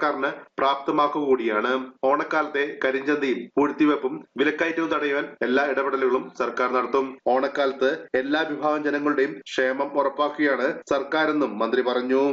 സർക്കാരിന് പ്രാപ്തമാക്കുക കൂടിയാണ് ഓണക്കാലത്തെ കരിഞ്ചന്തയും പൂഴ്ത്തിവെപ്പും വിലക്കയറ്റവും തടയുവാൻ എല്ലാ ഇടപെടലുകളും സർക്കാർ നടത്തും ഓണക്കാലത്ത് എല്ലാ വിഭാഗം ജനങ്ങളുടെയും ക്ഷേമം ഉറപ്പാക്കുകയാണ് സർക്കാരെന്നും മന്ത്രി പറഞ്ഞു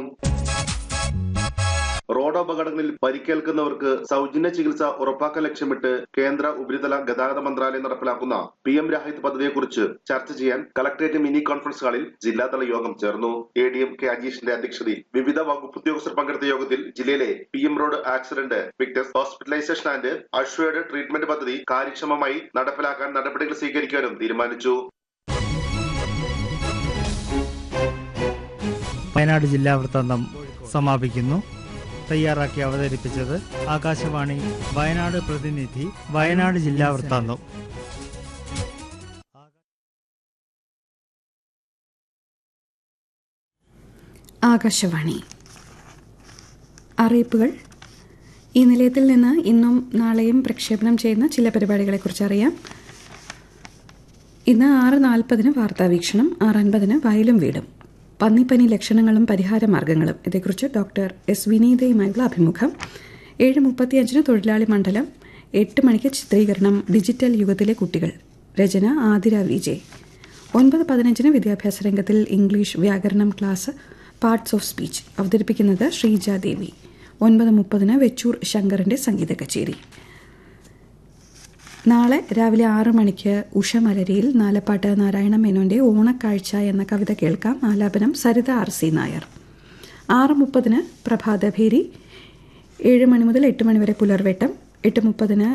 റോഡ് അപകടങ്ങളിൽ പരിക്കേൽക്കുന്നവർക്ക് സൗജന്യ ചികിത്സ ഉറപ്പാക്കാൻ ലക്ഷ്യമിട്ട് കേന്ദ്ര ഉപരിതല ഗതാഗത മന്ത്രാലയം നടപ്പിലാക്കുന്ന പി എം രാഹിത് പദ്ധതിയെക്കുറിച്ച് ചർച്ച ചെയ്യാൻ കളക്ടറേറ്റ് മിനി കോൺഫറൻസ് ഹാളിൽ ജില്ലാതല യോഗം ചേർന്നു എ ഡി എം കെ അജീഷിന്റെ അധ്യക്ഷതയിൽ വിവിധ വകുപ്പ് ഉദ്യോഗസ്ഥർ പങ്കെടുത്ത യോഗത്തിൽ ജില്ലയിലെ P M road accident victims hospitalisation and assured treatment പദ്ധതി കാര്യക്ഷമമായി നടപ്പിലാക്കാൻ നടപടികൾ സ്വീകരിക്കാനും തീരുമാനിച്ചു വയനാട് ജില്ലാ വൃത്താന്തം സമാപിക്കുന്നു തയ്യാറാക്കി അവതരിപ്പിച്ചത് ആകാശവാണി വയനാട് പ്രതിനിധി വയനാട് ജില്ലാ വൃത്താന്തം ആകാശവാണി അറിയിപ്പുകൾ ഈ നിലയത്തിൽ നിന്ന് ഇന്നും നാളെയും പ്രക്ഷേപണം ചെയ്യുന്ന ചില പരിപാടികളെക്കുറിച്ച് അറിയാം ഇന്ന് ആറ് നാൽപ്പതിന് വാർത്താവീക്ഷണം ആറ് അൻപതിന് വയലും വീടും പന്നിപ്പനി ലക്ഷണങ്ങളും പരിഹാര മാർഗങ്ങളും ഇതേക്കുറിച്ച് ഡോക്ടർ എസ് വിനീതയുമായുള്ള അഭിമുഖം ഏഴ് മുപ്പത്തിയഞ്ചിന് തൊഴിലാളി മണ്ഡലം എട്ട് മണിക്ക് ചിത്രീകരണം ഡിജിറ്റൽ യുഗത്തിലെ കുട്ടികൾ രചന ആതിര വിജയ് ഒൻപത് പതിനഞ്ചിന് വിദ്യാഭ്യാസ രംഗത്തിൽ ഇംഗ്ലീഷ് വ്യാകരണം ക്ലാസ് പാർട്സ് ഓഫ് സ്പീച്ച് അവതരിപ്പിക്കുന്നത് ശ്രീജ ദേവി ഒൻപത് മുപ്പതിന് വെച്ചൂർ ശങ്കറിന്റെ സംഗീത കച്ചേരി നാളെ രാവിലെ ആറ് മണിക്ക് ഉഷമലരിയിൽ നാലപ്പാട്ട് നാരായണ മേനോന്റെ ഓണക്കാഴ്ച എന്ന കവിത കേൾക്കാം ആലാപനം സരിത ആർ സി നായർ ആറ് മുപ്പതിന് പ്രഭാതഭേരി ഏഴ് മണി മുതൽ എട്ട് മണി വരെ പുലർവേട്ടം എട്ട് മുപ്പതിന്